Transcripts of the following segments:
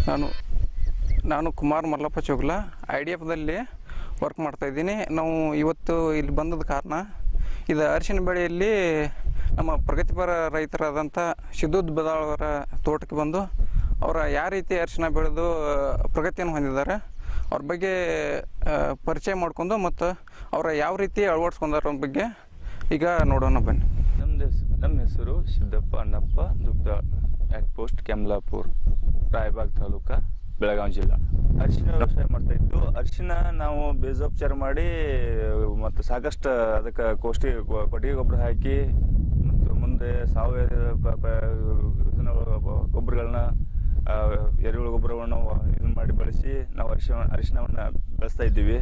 ನಾನು ನಾನು Kumar Mallappa Chogla I D ಎಫ್ದಲ್ಲಿ ವರ್ಕ್ ಮಾಡ್ತಾಯಿದ್ದೀನಿ ನಾವು ಇವತ್ತು ಇಲ್ಲಿ ಬಂದದ ಕಾರಣ ಇದು ಅರಿಶಿನ ಬೆಳೆಯಲ್ಲಿ ನಮ್ಮ ಪ್ರಗತಿಪರ ರೈತರಾದಂಥ ಸಿದ್ದುದ್ ಬದಾಳ್ ಅವರ ತೋಟಕ್ಕೆ ಬಂದು ಅವರ ಯಾವ ರೀತಿ ಅರಿಶಿನ ಬೆಳೆದು ಪ್ರಗತಿಯನ್ನು ಹೊಂದಿದ್ದಾರೆ ಅವ್ರ ಬಗ್ಗೆ ಆ, ಪರಿಚಯ ಮಾಡ್ಕೊಂಡು ಮತ್ತು ಅವರ ಯಾವ ರೀತಿ ಅಳವಡಿಸ್ಕೊಂಡಾರ ಅನ್ನೋ ಬಗ್ಗೆ ಈಗ ನೋಡೋಣ ಬನ್ನಿ ನಮ್ದು ಹೆಸ್ ನಮ್ಮ ಹೆಸರು ಸಿದ್ದಪ್ಪ ಅಣ್ಣಪ್ಪ ದುಗ್ದಾಳ್ ಆ್ಯಟ್ ಪೋಸ್ಟ್ ಕೆಮ್ಲಾಪುರ್ ರಾಯಬಾಗ್ ತಾಲೂಕ ಬೆಳಗಾವಿ ಜಿಲ್ಲಾ ಅರಿಶಿನ ವ್ಯವಸಾಯ ಮಾಡ್ತಾ ಇದ್ದು ಅರಿಶಿನ ನಾವು ಬೀಜೋಪಚಾರ ಮಾಡಿ ಮತ್ತು ಸಾಕಷ್ಟು ಅದಕ್ಕೆ ಕೋಷ್ಟಿ ಗೊ- ಕೊಟ್ಟಿಗೆ ಗೊಬ್ಬರ ಹಾಕಿ ಮತ್ತು ಮುಂದೆ ಸಾವಯವ ಪ- ಪ- ಇದನ್ನ ಗೊಬ್ಬರಗಳನ್ನ ಎರೆಹುಳು ಗೊಬ್ಬರವನ್ನು ಇದನ್ನ ಮಾಡಿ ಬಳಸಿ ನಾವು ಅರಿಶಿನ ಅರಿಶಿನವನ್ನು ಬೆಳೆಸ್ತಾ ಇದ್ದೀವಿ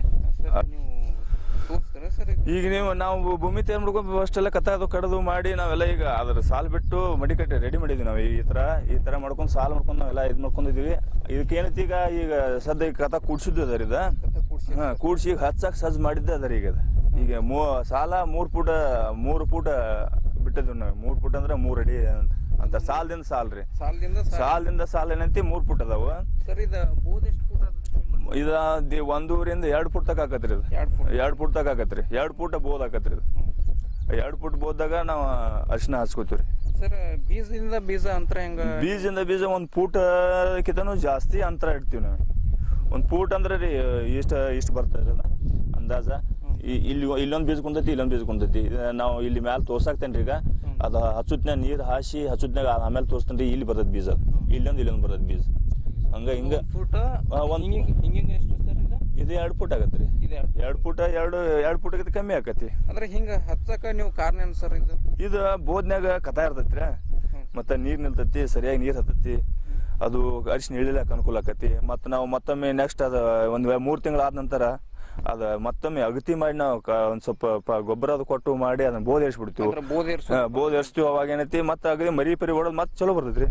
ಈಗ ನೀವು ನಾವು ಭೂಮಿ ತಯಾರು ಮಾಡ್ಕೊಂಡು ಅಷ್ಟೆಲ್ಲ ಕತ್ತ ಅದು ಕಡದು ಮಾಡಿ ನಾವೆಲ್ಲ ಈಗ ಅದ್ರ ಸಾಲ್ ಬಿಟ್ಟು ಮಡಿ ಕಟ್ಟಿ ರೆಡಿ ಮಾಡಿದ್ವಿ ನಾವು ಈ ತರ ಈ ತರ ಮಾಡ್ಕೊಂಡು ಸಾಲ್ ಮಾಡ್ಕೊಂಡು ನಾವೆಲ್ಲ ಇದು ಮಾಡ್ಕೊಂಡಿದೀವಿ ಇದಕ್ಕೆ ಏನೈತಿ ಈಗ ಈಗ ಸದ್ಯ ಈಗ ಕಥ ಕೂಡ್ಸಿದ್ದು ಅದರ ಇದ ಹಾ ಕೂಡ್ಸಿ ಈಗ ಹಚ್ಚಾಕ್ ಸಜ್ಜ್ ಮಾಡಿದ್ದೆ ಅದರ ಈಗ ಅದು. ಈಗ ಮೂ ಸಾಲ ಮೂರ್ ಫೂಟ ಮೂರು ಫೂಟ ಬಿಟ್ಟಿದ್ವಿ ನಾವು ಮೂರ್ ಫೂಟ್ ಅಂದ್ರೆ ಮೂರ್ ಅಡಿ ಅಂತ ಸಾಲದಿಂದ ಸಾಲ್ ರೀ ಸಾಲದಿಂದ ಸಾಲದಿಂದ ಸಾಲ ಏನೈತಿ ಮೂರ್ ಫೂಟ್ ಅದಾವ ಸರ್ ಇದು ಬೋದ್ ಎಷ್ಟು ಫೂಟ್ ಇದ ದಿ ಒಂದೂವರೆಯಿಂದ ಎರಡು ಫುಟ್ ತಕ ಆಕತ್ರಿ ಇದು ಎರಡು ಫೂಟ್ ಎರಡು ಫುಟ್ ತಕ ಆಕತ್ರಿ ಎರಡು ಫುಟ್ ಬೋದ್ ಆಕತ್ರಿ ಇದು ಎರಡು ಫುಟ್ ಬೋದಾಗ ನಾವು ಅರಿಶಿನ ಹಚ್ಕೋತೀವಿ ರೀ ಸರ್ ಬೀಜದಿಂದ ಬೀಜ ಅಂತರ ಹೆಂಗ ಬೀಜದಿಂದ ಬೀಜ ಒಂದು ಫೂಟಕ್ಕಿಂತನೂ ಜಾಸ್ತಿ ಅಂತರ ಇಡ್ತೀವಿ ನಾವು ಒಂದು ಫೂಟ್ ಅಂದ್ರೆ ರೀ ಇಷ್ಟ ಇಷ್ಟು ಬರ್ತದೆ ಅದ ಅಂದಾಜ ಈ- ಇಲ್ಲಿ ಇಲ್ಲೊಂದು ಬೀಜ ಕುಂತೈತಿ ಇಲ್ಲೊಂದು ಬೀಜ ಕುಂತೈತಿ ಇದ ನಾವು ಇಲ್ಲಿ ಮ್ಯಾಲೆ ತೋರ್ಸಾಕ್ತೇನೆ ರೀ ಈಗ ಅದು ಹಚ್ಚುತ್ನ್ಯಾಗ ನೀರು ಹಾಸಿ ಹಚ್ಚುತ್ನ್ಯಾಗ ಆಮೇಲೆ ತೋರಿಸ್ತೇನೆ ರೀ ಇಲ್ಲಿ ಬರ್ತದೆ ಬೀಜ ಇಲ್ಲೊಂದು ಇಲ್ಲೊಂದು ಬರ್ತದೆ ಬೀಜ ಹಂಗ ಹಿಂಗ ಫೂಟ್ ಆ, ಒಂದ್- ಹಿಂಗ ಎಷ್ಟು ಸರ್ ಇದು ಇದು ಎರಡು ಫುಟ್ ಆಗತ್ತೆ ರೀ ಇದೆ ಎರಡು ಎರಡು ಫುಟ್ ಎರಡು ಎರಡು ಫುಟ್ಗಿಂತ ಕಮ್ಮಿ ಆಕತಿ ಅಂದ್ರೆ ಹಿಂಗ ಹಚ್ಚಕ ನೀವು ಕಾರಣ ಏನು ಸರ್ ಇದು ಇದು ಬೋದ್ನ್ಯಾಗ ಕಥ ಇರ್ತೈತ್ರಿ ಮತ್ತು ನೀರು ನಿಲ್ತೈತಿ ಸರಿಯಾಗಿ ನೀರು ಹತ್ತೈತಿ ಅದು ಅರಿಶಿನ ಇಳಿಲಕ್ಕೆ ಅನುಕೂಲ ಆಕತಿ ಮತ್ತು ನಾವು ಮತ್ತೊಮ್ಮೆ ನೆಕ್ಸ್ಟ್ ಅದು ಒಂದು ಮೂರು ತಿಂಗಳಾದ ನಂತರ ಅದು ಮತ್ತೊಮ್ಮೆ ಅಗತಿ ಮಾಡಿ ನಾವು ಒಂದು ಸ್ವಲ್ಪ ಪ- ಗೊಬ್ಬರ ಅದು ಕೊಟ್ಟು ಮಾಡಿ ಅದನ್ನ ಬೋದ್ ಏರ್ಸ್ಬಿಡ್ತೀವಿ ಅಂದ್ರೆ ಬೋದ್ ಏರ್ಸು ಹಾ, ಬೋದ್ ಏರ್ಸ್ತೀವಿ ಅವಾಗ ಏನೈತಿ ಮತ್ತೆ ಅಗದಿ ಮರಿ ಪರಿ ಹೊಡೋದು ಮತ್ತೆ ಚಲೋ ಬರ್ತೈತ್ರಿ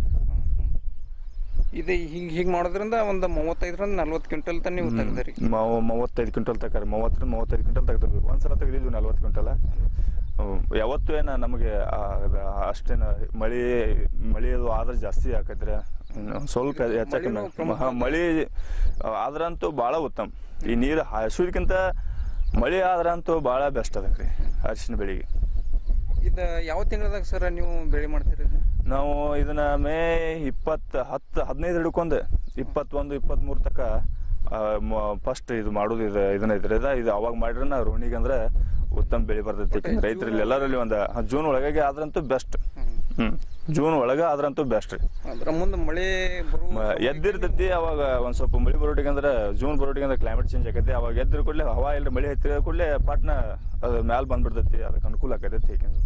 ಇದು ಹಿಂಗ್ ಹಿಂಗ್ ಮಾಡೋದ್ರಿಂದ ಒಂದು ಮೂವತ್ತೈದರಿಂದ ನಲ್ವತ್ತು ಕ್ವಿಂಟಲ್ ತನ ನೀವು ತೆಗ್ದರಿ ಮಾವು ಮೂವತ್ತೈದು ಕ್ವಿಂಟಲ್ ತಕ ಮೂವತ್ತರಿಂದ ಮೂವತ್ತೈದು ಕ್ವಿಂಟಲ್ ತೆಗ್ದಿದ್ವಿ ಒಂದ್ಸಲ ತೆಗೆದಿದ್ವಿ ನಲ್ವತ್ತು ಕ್ವಿಂಟಲ್ ಯಾವತ್ತೂ ಏನ ನಮಗೆ ಆ, ಅದು ಅಷ್ಟೇನು ಮಳಿ ಮಳಿ ಅದು ಆದ್ರೆ ಜಾಸ್ತಿ ಆಕೈತ್ರಿ ಇನ್ನು ಸ್ವಲ್ಪ ಹೆಚ್ಚಾಕ ಮಳಿನೂ ಪ್ರಮುಖ ಮಳಿ ಆದ್ರಂತೂ ಭಾಳ ಉತ್ತಮ ಈ ನೀರು ಹಸುದಕ್ಕಿಂತ ಮಳಿ ಆದ್ರಂತೂ ಭಾಳ ಬೆಸ್ಟ್ ಅದಕ್ಕೆ ರೀ ಅರಿಶಿನ ಬೆಳೆಗೆ ಇದು ಯಾವ ತಿಂಗಳದಾಗ ಸರ್ ನೀವು ಬೆಳೆ ಮಾಡ್ತೀರಿ ಇದು? ನಾವು ಇದನ್ನ ಮೇ ಇಪ್ಪತ್ತು ಹತ್ತು ಹದಿನೈದು ಹಿಡ್ಕೊಂಡು ಇಪ್ಪತ್ತೊಂದು ಇಪ್ಪತ್ತ್ಮೂರು ತನಕ ಫಸ್ಟ್ ಇದು ಮಾಡೋದು ಇದು ಇದನ್ನ ಐತ್ರಿ ಇದು ಇದು ಅವಾಗ ಮಾಡ್ರೆ ನಾ ರೋಣಿಗೆ ಅಂದ್ರೆ ಉತ್ತಮ ಬೆಳೆ ಬರ್ತೈತಿ ಯಾಕಂದ್ರೆ ರೈತರಲ್ಲಿ ಎಲ್ಲರಲ್ಲಿ ಒಂದು ಜೂನ್ ಒಳಗಾಗಿ ಆದ್ರಂತೂ ಬೆಸ್ಟ್ ಹ್ಮ್. ಹ್ಮ್ ಜೂನ್ ಒಳಗೆ ಆದ್ರಂತೂ ಬೆಸ್ಟ್ ರೀ ಅದ್ರ ಮುಂದೆ ಮಳೆ ಬರುವ ಮ- ಎದ್ದಿರ್ತೈತಿ ಅವಾಗ ಒಂದ್ ಸ್ವಲ್ಪ ಮಳಿ ಬರೋಟಿಗೆ ಅಂದ್ರೆ ಜೂನ್ ಬರೋಟಿಗೆ ಅಂದ್ರೆ ಕ್ಲೈಮೇಟ್ ಚೇಂಜ್ ಆಕೈತಿ ಅವಾಗ ಎದ್ದಿರ ಕೂಡಲೇ ಹವಾ ಇಲ್ಲ ಮಳಿ ಹತ್ತಿರ ಕೂಡಲೇ ಪಾಟ್ನ ಅದು ಮ್ಯಾಲ ಬಂದ್ಬಿಡ್ತೈತಿ ಅದಕ್ಕೆ ಅನುಕೂಲ ಆಕೈತಿ ಯಾಕಂದ್ರೆ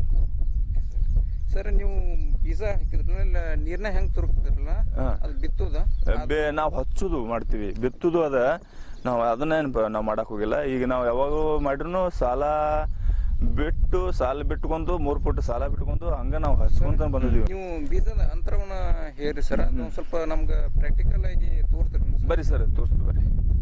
ಸರ್ ನೀವು ಬೀಜ ಹಾಕಿದ್ರಲ್ಲ ಇಲ್ಲ ನೀರ್ನ ಹೆಂಗ್ ತುರುಕ್ತಿರಲ್ಲ ಹಾ. ಅದು ಬಿತ್ತುದ ಬೇ ನಾವು ಹಚ್ಚುದು ಮಾಡ್ತೀವಿ ಬಿತ್ತುದು ಅದ ನಾವು ಅದನ್ನೇನು ನಾವು ಮಾಡಕ್ ಹೋಗಿಲ್ಲ ಈಗ ನಾವು ಯಾವಾಗ ಮಾಡ್ರು ಸಾಲ ಬಿಟ್ಟು ಸಾಲ ಬಿಟ್ಕೊಂಡು ಮೂರು ಫುಟ್ ಸಾಲ ಬಿಟ್ಕೊಂಡು ಹಂಗ ನಾವು ಹಚ್ಕೊಂತ ಬಂದಿದೀವಿ ನೀವು ಬೀಜದ ಅಂತರವನ್ನ ಹೇರಿ ಸರ್ ಅದು ಒಂದ್ ಸ್ವಲ್ಪ ನಮ್ಗೆ ಪ್ರಾಕ್ಟಿಕಲ್ ಆಗಿ ತೋರ್ತೀರಿ ಬರ್ರಿ ಸರ್ ತೋರಿಸ್ತು ಬರ್ರಿ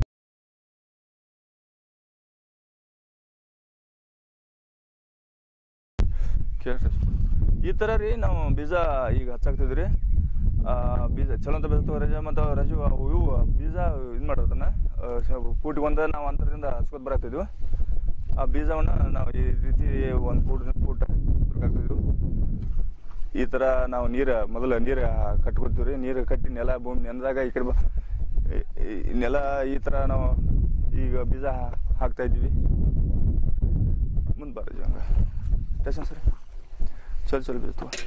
ಕೇಳ್ರಿ ಈ ಥರ ರೀ ನಾವು ಬೀಜ ಈಗ ಹಚ್ಚಾಕ್ತಿದ್ವಿ ರೀ ಬೀಜ ಚಲೋ ಅಂತ ಬೀಜ ತಗೋ ರಜ ಮತ್ತು ರಜು ಅವು ಇವು ಬೀಜ ಇದು ಮಾಡೋದನ್ನ ಫೂಟಿಗೆ ಒಂದು ನಾವು ಅಂತರದಿಂದ ಹಚ್ಕೊತ ಬರತ್ತಿದ್ವಿ ಆ ಬೀಜವನ್ನು ನಾವು ಈ ರೀತಿ ಒಂದು ಫೂಟ್ ಫೂಟ್ ತುರ್ಕಾಕ್ತಿದ್ವಿ ಈ ಥರ ನಾವು ನೀರು ಮೊದಲು ನೀರು ಕಟ್ಕೊತೀವಿ ರೀ ನೀರು ಕಟ್ಟಿ ನೆಲ ಭೂಮಿ ನೆನೆದಾಗ ಈ ಕಡೆ ಬ ಈ- ಈ ನೆಲ ಈ ಥರ ನಾವು ಈಗ ಬೀಜ ಹಾಕ್ತಾ ಇದ್ದೀವಿ ಮುಂದೆ ಬರ್ರಿ ಹಂಗೆ ಟೇಷನ್ ಸರಿ ಚಲ್ ಚಲ್ ಬೀಜ ತಗೋ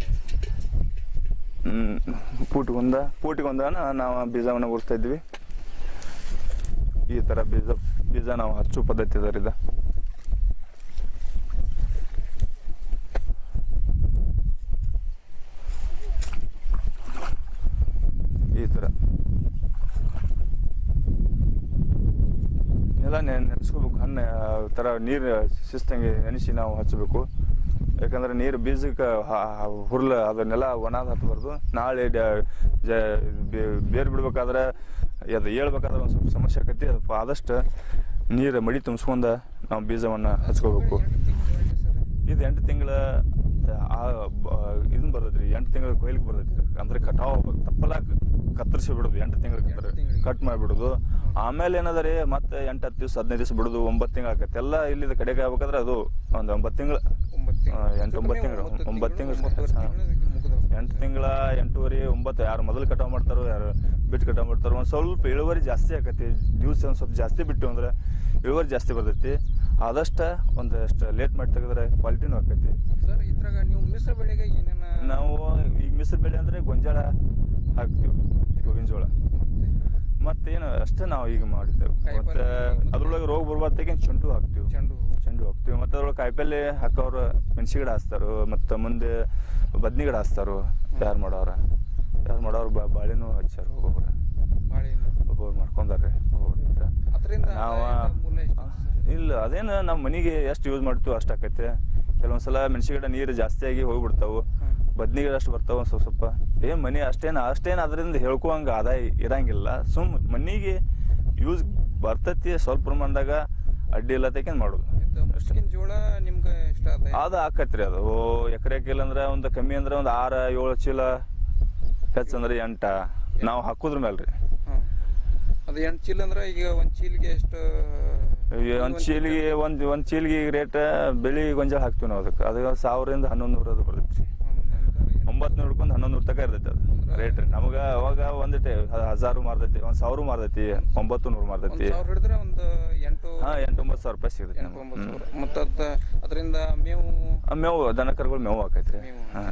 ಹ್ಞೂ ಪೂಟಿಗೊಂದ ಪೂಟಿಗೊಂದನ ನಾವು ಬೀಜವನ್ನು ಉರಿಸ್ತಾ ಇದ್ವಿ ಈ ಥರ ಬೀಜ ಬೀಜ ನಾವು ಹಚ್ಚು ಪದ್ಧತಿ ಅದ ಇದು ಈ ಥರ ನೆಲ ನೆನೆ ನೆನೆಸ್ಕೋಬೇಕು ಹಣ್ಣು ಥರ ನೀರು ಶಿಸ್ತಂಗೆ ನೆನೆಸಿ ನಾವು ಹಚ್ಚಬೇಕು ಯಾಕಂದ್ರೆ ನೀರು ಬೀಜಕ್ಕೆ ಹುರ್ಲ ಅದು ನೆಲ ಒಣದ ಹತ್ತಬಾರ್ದು ನಾಳೆ ಡ- ಜ ಬೇ- ಬೇರು ಬಿಡ್ಬೇಕಾದ್ರೆ ಅದು ಹೇಳ್ಬೇಕಾದ್ರೆ ಒಂದು ಸ್ವಲ್ಪ ಸಮಸ್ಯೆ ಆಕೈತಿ ಅದು ಆದಷ್ಟು ನೀರು ಮಡಿ ತುಂಬಿಸ್ಕೊಂಡು ನಾವು ಬೀಜವನ್ನು ಹಚ್ಕೋಬೇಕು ಇದು ಎಂಟು ತಿಂಗಳ ಇದನ್ನ ಬರ್ತೈತಿ ರೀ ಎಂಟು ತಿಂಗಳ ಕೊಯ್ಲಿಗೆ ಬರ್ತೈತಿ ರೀ ಅಂದ್ರೆ ಕಟಾವ್ ಆಗ್ಬೇಕು ತಪ್ಪಲ ಕತ್ತರಿಸಿ ಬಿಡೋದು ಎಂಟು ತಿಂಗಳು ಎಂಟು ತಿಂಗ್ಳಿಗೆ. ಕಟ್ ಮಾಡಿಬಿಡೋದು ಆಮೇಲೆ ಏನದ ರೀ ಮತ್ತೆ ಎಂಟು ಹತ್ತು ದಿವಸ ಹದಿನೈದು ದಿವಸ ಬಿಡೋದು ಒಂಬತ್ತು ತಿಂಗಳು ಆಕತ್ತೆ ಎಲ್ಲ ಇಲ್ಲಿದ ಕಡೆಗೆ ಆಗ್ಬೇಕಾದ್ರೆ ಅದು ಒಂದು ಒಂಬತ್ತು ತಿಂಗಳು ಒಂಬತ್ತು ಆ, ಎಂಟು ಒಂಬತ್ತು ತಿಂಗಳು ಒಂಬತ್ತು ತಿಂಗಳು ಒಂಬತ್ತುವರೆ ಹಾ. ತಿಂಗಳು ಇದಕ್ಕೆ ಮುಗಿದವು. ಎಂಟು ತಿಂಗಳ ಎಂಟೂವರೆ ಒಂಬತ್ತು ಯಾರು ಮೊದಲು ಕಟಾವು ಮಾಡ್ತಾರೋ ಯಾರು ಬಿಟ್ಟು ಕಟಾವು ಮಾಡ್ತಾರೋ ಒಂದು ಸ್ವಲ್ಪ ಇಳುವರಿ ಜಾಸ್ತಿ ಆಕತಿ ದಿವ್ಸ ಒಂದು ಸ್ವಲ್ಪ ಜಾಸ್ತಿ ಬಿಟ್ಟು ಅಂದ್ರೆ ಇಳುವರಿ ಜಾಸ್ತಿ ಬರ್ತೈತಿ ಆದಷ್ಟು ಒಂದಷ್ಟು ಲೇಟ್ ಮಾಡಿ ತೆಗೆದ್ರೆ ಕ್ವಾಲಿಟಿನೂ ಆಕೈತಿ ಸರ್ ಇದ್ರಾಗ ನೀವು ಮಿಶ್ರ ಬೆಳೆಗೆ ಏನೇನ ನಾವು ಈಗ ಮಿಶ್ರ ಬೆಳೆ ಅಂದರೆ ಗೊಂಜಾಳ ಹಾಕ್ತೀವಿ ಗೋವಿನ ಜೋಳ ಮತ್ತೇನು ಅಷ್ಟೇ ನಾವು ಈಗ ಮಾಡಿದ್ದೇವೆ ಕಾಯಿಪಲ್ಲೆ ಮತ್ತು ಮತ್ತೆ- ಅದ್ರೊಳಗೆ ರೋಗ ಬರ್ಬಾರ್ದಾಗೆ ಚೆಂಡು ಹಾಕ್ತೀವಿ ಚೆಂಡು ಹೂ. ಚೆಂಡು ಹಾಕ್ತೀವಿ ಮತ್ತು ಅದ್ರೊಳಗೆ ಕಾಯಿಪಲ್ಲೆ ಹಾಕೋರು ಮೆಣಸಿ ಗಿಡ ಹಾಸ್ತಾರೋ ಮತ್ತು ಮುಂದೆ ಬದ್ನಿ ಗಿಡ ಹಾಸ್ತಾರೋ ಯಾರು ಮಾಡೋರ ಯಾರು ಮಾಡೋರು ಬಾ ಬಾಳೆನೂ ಹಚ್ಚಾರ ಒಬ್ಬೊಬ್ರು ಬಾಳೆಹಣ್ಣು ಒಬ್ಬೊಬ್ರು ಮಾಡ್ಕೊಂಡಾರೆ ಒಬ್ಬೊಬ್ರು ಇದ್ರ ಅದರಿಂದ ನಾವು ಆದಾಯದ ಮೂಲ ಎಷ್ಟು ಸರ್? ಇಲ್ಲ ಅದೇನು ನಮ್ಮ ಮನೆಗೆ ಎಷ್ಟು ಯೂಸ್ ಮಾಡ್ತೀವಿ ಅಷ್ಟು ಆಕೈತೆ ಕೆಲವೊಂದು ಸಲ ಮೆಣಸಿ ಗಿಡ ನೀರು ಜಾಸ್ತಿಯಾಗಿ ಹೋಗ್ಬಿಡ್ತಾವೆ ಹ್ಮ್. ಬದ್ನಿ ಗಿಡ ಅಷ್ಟು ಬರ್ತಾವೆ ಸ್ವಲ್ಪ ಸ್ವಲ್ಪ ಏನು ಮನೆ ಅಷ್ಟೇನು ಅಷ್ಟೇನು ಅದರಿಂದ ಹೇಳ್ಕೋಂಗೆ ಆದಾಯ ಇರಂಗಿಲ್ಲ ಸುಮ್ ಮನೆಗೆ ಯೂಸ್ ಬರ್ತೈತಿ ಸ್ವಲ್ಪ ಪ್ರಮಾಣದಾಗ ಅಡ್ಡಿ ಇಲ್ಲತಕ್ಕೇನು ಮಾಡೋದು ಇದು ಮುಸ್ಕಿನ ಜೋಳ ನಿಮ್ಗೆ ಇಷ್ಟ ಆದಾಯ ಅದು ಆಕತ್ರಿ ಅದು ಎಕರೆಕ್ ಇಲ್ಲಂದ್ರೆ ಒಂದು ಕಮ್ಮಿ ಅಂದ್ರೆ ಒಂದು ಆರು ಏಳು ಚೀಲ ಹೆಚ್ಚಂದ್ರೆ ಎಂಟ ನಾವು ಹಾಕೋದ್ರ ಮೇಲೆ ರೀ ಹಾಂ ಅದು ಎಂಟು ಚೀಲ ಅಂದ್ರೆ ಈಗ ಒಂದು ಚೀಲಿಗೆ ಎಷ್ಟು ಒಂದು ಚೀಲಿಗೆ ಒಂದು ಒಂದು ಚೀಲಿಗೆ ರೇಟ್ ಬೆಳಿ ಗೊಂಜಾಳ ಹಾಕ್ತೀವಿ ನಾವು ಅದಕ್ಕೆ ಅದು ಸಾವಿರದಿಂದ ಹನ್ನೊಂದು ನೂರ ಅದು ಬರ್ತೈತಿ ಒಂಬತ್ತು ನೂರು ಹಿಡ್ಕೊಂಡು ಹನ್ನೊಂದು ನೂರು ತನಕ ಇರ್ತೈತಿ ಅದು ರೇಟ್ ರೀ ನಮಗೆ ಅವಾಗ ಒಂದಿಟ್ಟೆ ಹಜಾರು ಮಾರ್ತೈತಿ ಒಂದು ಸಾವಿರ ಮಾರ್ತೈತಿ ಒಂಬತ್ತು ನೂರು ಒಂದು ಮಾರ್ತೈತಿ ಸಾವಿರ ಹಿಡಿದ್ರೆ ಒಂದು ಎಂಟು ಹಾಂ ಎಂಟು ಒಂಬತ್ತು ಸಾವಿರ ರೂಪಾಯಿ ಸಿಗುತ್ತೆ ಎಂಟು ಒಂಬತ್ತು ನಮ್ಗೆ ಸಾವಿರ ಮತ್ತು ಅದ ಅದರಿಂದ ಮೇವು ಆ ಮೇವು ದನ ಕರುಗಳು ಮೇವು ಹಾಕೈತ್ರಿ ಮೇವು. ಹಾಂ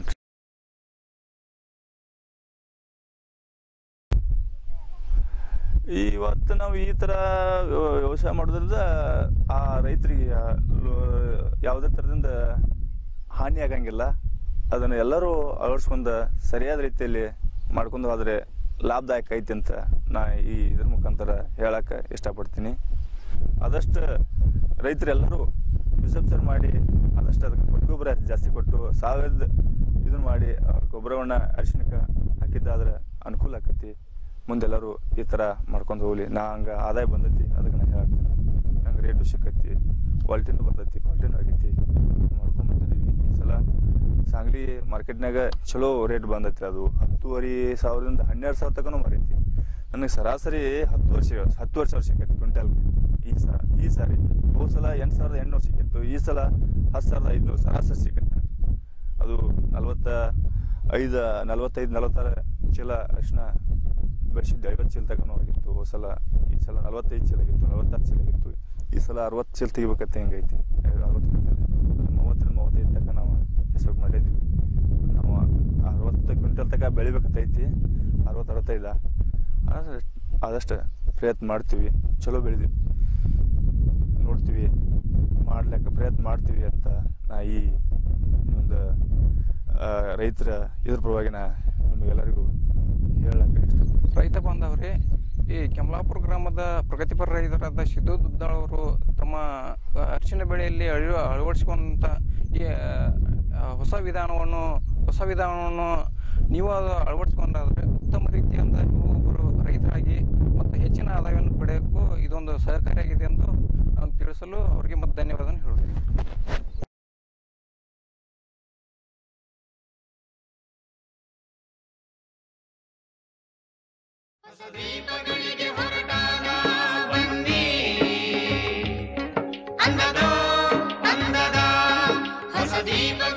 ಇವತ್ತು ನಾವು ಈ ಥರ ವ್ಯ- ವ್ಯವಸಾಯ ಮಾಡೋದ್ರಿಂದ ಆ ರೈತರಿಗೆ ಆ, ಲ- ಯಾವುದೇ ಥರದಿಂದ ಹಾನಿ ಆಗಂಗಿಲ್ಲ ಅದನ್ನು ಎಲ್ಲರೂ ಅಳವಡಿಸ್ಕೊಂಡು ಸರಿಯಾದ ರೀತಿಯಲ್ಲಿ ಮಾಡ್ಕೊಂಡು ಹೋದರೆ ಲಾಭದಾಯಕ ಐತಿ ಅಂತ ನಾ ಈ ಇದ್ರ ಮುಖಾಂತರ ಹೇಳಕ್ಕೆ ಇಷ್ಟಪಡ್ತೀನಿ ಆದಷ್ಟು ರೈತರೆಲ್ಲರೂ ರಿಸರ್ಚರ್ ಮಾಡಿ ಆದಷ್ಟು ಅದಕ್ಕೆ ಕೊಟ್ಟು ಗೊಬ್ಬರ ಜಾಸ್ತಿ ಕೊಟ್ಟು ಸಾವಯವ ಇದನ್ನ ಮಾಡಿ ಆ ಗೊಬ್ಬರವನ್ನ ಅರಿಶಿನಕ್ಕೆ ಹಾಕಿದ್ದಾದ್ರೆ ಅನುಕೂಲ ಆಕತಿ ಮುಂದೆಲ್ಲರೂ ಈ ಥರ ಮಾಡ್ಕೊಂಡು ಹೋಗ್ಲಿ ನಾ ಹಂಗೆ ಆದಾಯ ಬಂದೈತಿ ಅದಕ್ಕೆ ನಾ ಹೇಳ್ತೀನಿ ನಂಗೆ ರೇಟು ಸಿಕ್ಕೈತಿ ಕ್ವಾಲಿಟಿನೂ ಬರ್ತೈತಿ ಕ್ವಾಲಿಟಿನೂ ಆಗೈತಿ ಮಾಡ್ಕೊಂಡು ಬಂದಿದ್ದೀವಿ ಈ ಸಲ ಸಾಂಗ್ಲಿ ಮಾರ್ಕೆಟ್ನಾಗ ಚಲೋ ರೇಟ್ ಬಂದೈತಿ ಅದು ಹತ್ತುವರೆ ಸಾವಿರದಿಂದ ಹನ್ನೆರಡು ಸಾವಿರ ತನಕ ಮಾರೈತಿ ನನಗೆ ಸರಾಸರಿ ಹತ್ತು ವರ್ಷ ಹತ್ತುವರೆ ಸಾವಿರ ಸಿಕ್ಕೈತಿ ಕ್ವಿಂಟಲ್ ಈ ಸಲ ಈ ಸಾರಿ ಹೋದ ಸಲ ಎಂಟು ಸಾವಿರದ ಎಂಟುನೂರು ಸಿಕ್ಕಿತ್ತು ಈ ಸಲ ಹತ್ತು ಸಾವಿರದ ಐದುನೂರು ಸರಾಸರಿ ಸಿಕ್ಕೈತಿ ನನಗೆ ಅದು ನಲ್ವತ್ತ ಐದು ನಲ್ವತ್ತೈದು ನಲ್ವತ್ತಾರು ಚೀಲ ಅರಿಶಿನ ಬೆಳೆಸಿದ್ದು ಐವತ್ತು ಚೀಲ ತನಕ ಆಗಿತ್ತು ಹೋದ ಸಲ ಈ ಸಲ ನಲ್ವತ್ತೈದು ಚೀಲ ಆಗಿತ್ತು ನಲ್ವತ್ತಾರು ಚೀಲ ಆಗಿತ್ತು ಈ ಸಲ ಅರವತ್ತು ಚೀಲ ತೆಗಿಬೇಕಂತ ಹೆಂಗೈತಿ ಅರವತ್ತು ಕ್ವಿಂಟಲ್ ಮೂವತ್ತರಿಂದ ಮೂವತ್ತೈದು ತನಕ ನಾವು ಎಕ್ಸ್ಪೆಕ್ಟ್ ಮಾಡಿದ್ವಿ ನಾವು ಅರವತ್ತು ಕ್ವಿಂಟಲ್ ತನಕ ಬೆಳಿಬೇಕಂತೈತಿ ಅರವತ್ತು ಅರವತ್ತೈದ ಆದ್ರೆ ಆದಷ್ಟು ಪ್ರಯತ್ನ ಮಾಡ್ತೀವಿ ಚಲೋ ಬೆಳೆದ್ವಿ ನೋಡ್ತೀವಿ ಮಾಡ್ಲಿಕ್ಕೆ ಪ್ರಯತ್ನ ಮಾಡ್ತೀವಿ ಅಂತ ನಾ ಈ ಒಂದು ಆ, ರೈತರ ಇದ್ರ ಪರವಾಗಿ ನಾ ನಿಮಗೆಲ್ಲರಿಗೂ ಹೇಳಕ್ಕೆ ಇಷ್ಟಪಡ್ತೀನಿ ರೈತ ಬಾಂಧವರೇ ಈ ಕೆಮಲಾಪುರ ಗ್ರಾಮದ ಪ್ರಗತಿಪರ ರೈತರಾದ ಸಿದ್ದು ದುದ್ದಾಳ್ ಅವರು ತಮ್ಮ ಆ, ಅರಿಶಿನ ಬೆಳೆಯಲ್ಲಿ ಅಳಿ ಅಳವಡಿಸಿಕೊಂಡಂಥ ಈ ಆ, ಹೊಸ ವಿಧಾನವನ್ನು ಹೊಸ ವಿಧಾನವನ್ನು ನೀವು ಅದು ಅಳವಡಿಸ್ಕೊಂಡಾದ್ರೆ ಉತ್ತಮ ರೀತಿಯಿಂದ ನೀವು ಒಬ್ಬರು ರೈತರಾಗಿ ಮತ್ತು ಹೆಚ್ಚಿನ ಆದಾಯವನ್ನು ಪಡೆಯೋಕ್ಕೂ ಇದೊಂದು ಸಹಕಾರಿಯಾಗಿದೆ ಎಂದು ನಾನು ತಿಳಿಸಲು ಅವರಿಗೆ ಮತ್ತು ಧನ್ಯವಾದ ಹೇಳುತ್ತೇನೆ ದೀಪಗಳಿಗೆ ಹೊರಟಾಗ ಬನ್ನಿ ಅಂದದ ಅಂದದ ಹೊಸ ದೀಪ